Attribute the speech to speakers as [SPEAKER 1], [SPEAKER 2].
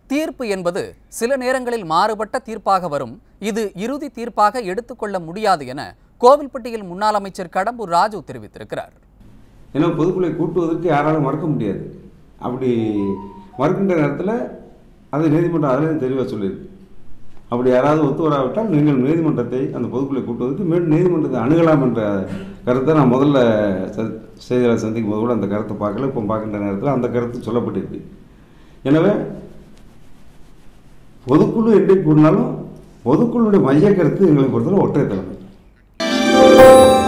[SPEAKER 1] தீர்ப்பு என்பது சில நேரங்களில் மாறுபட்ட தீர்ப்பாக வரும் இது இறுதி தீர்ப்பாக எடுத்துக்கொள்ள முடியாது என கோவில்பட்டியில் முன்னாள் அமைச்சர் கடம்பூர் ராஜு தெரிவித்திருக்கிறார்
[SPEAKER 2] ஏன்னா பொதுக்குழுவை கூட்டுவதற்கு யாராலும் மறுக்க முடியாது அப்படி மறுக்கின்ற நேரத்தில் அது நீதிமன்றம் அதிலே தெளிவாக சொல்லியிருக்கு அப்படி யாராவது ஒத்து வராவிட்டால் நீங்கள் நீதிமன்றத்தை அந்த பொதுக்குழுவை கூட்டுவதற்கு மீண்டும் நீதிமன்றத்தை அணுகலாம் என்ற கருத்தை நான் முதல்ல ச- செய்தியாளர் சந்திக்கும் போது கூட அந்த கருத்தை பார்க்கல இப்போ பார்க்கின்ற நேரத்தில் அந்த கருத்து சொல்லப்பட்டிருக்கு எனவே பொதுக்குழு என்றைக்கு கூடினாலும் பொதுக்குழுடைய மைய கருத்து எங்களை பொறுத்தவரை ஒற்றை தலைமை